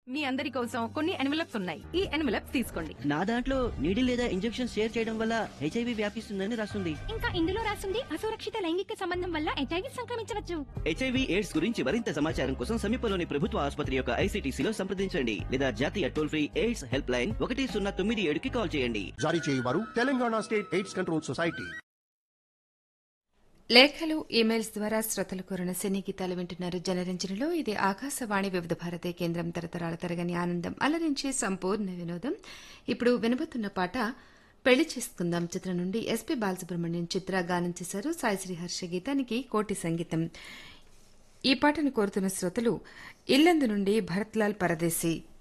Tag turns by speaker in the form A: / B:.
A: మీ అందరి కోసం కొన్ని ఎన్వలప్స్ ఉన్నాయి ఈ ఎన్వలప్స్ తీసుకోండి
B: నా దాంట్లో నీడిల్ లేదా ఇంజెక్షన్ షేర్ చేయడం వల్ల హెచ్ఐవి వ్యాపిస్తుందని రాస్తుంది
C: ఇంకా ఇందులో రాసింది అసురక్షిత లైంగిక సంబంధం వల్ల హెచ్ఐవి సంక్రమించవచ్చు
B: హెచ్ఐవి ఎయిడ్స్ గురించి మరింత సమాచారం కోసం సమీపంలోని ప్రభుత్వ ఆసుపత్రి యొక్క ఐసీటీసీలో సంప్రదించండి లేదా జాతీయ toll free AIDS help line ఒకటి సున్నా తొమ్మిది ఏడుకి కాల్ చేయండి
D: జారీ చేయవారు Telangana state AIDS control society
E: లేఖలు ఇమెయిల్స్ ద్వారా శ్రోతలు కోరిన సినీ గీతాలు వింటున్నారు జనరంజనలో ఇది ఆకాశవాణి వివిధ భారతి కేంద్రం తరతరాల తరగని ఆనందం అలరించి సంపూర్ణ వినోదం ఇప్పుడు వినబోతున్న పాట పెళ్లి చేసుకుందాం చిత్రం నుండి ఎస్పి బాలసుబ్రహ్మణ్యం చిత్ర గానం చేశారు సాయిశ్రీ హర్ష గీతానికి కోటి సంగీతం ఈ పాటను కోరుతున్న శ్రోతలు ఇల్లందు నుండి భరత్లాల్ పరదేశీ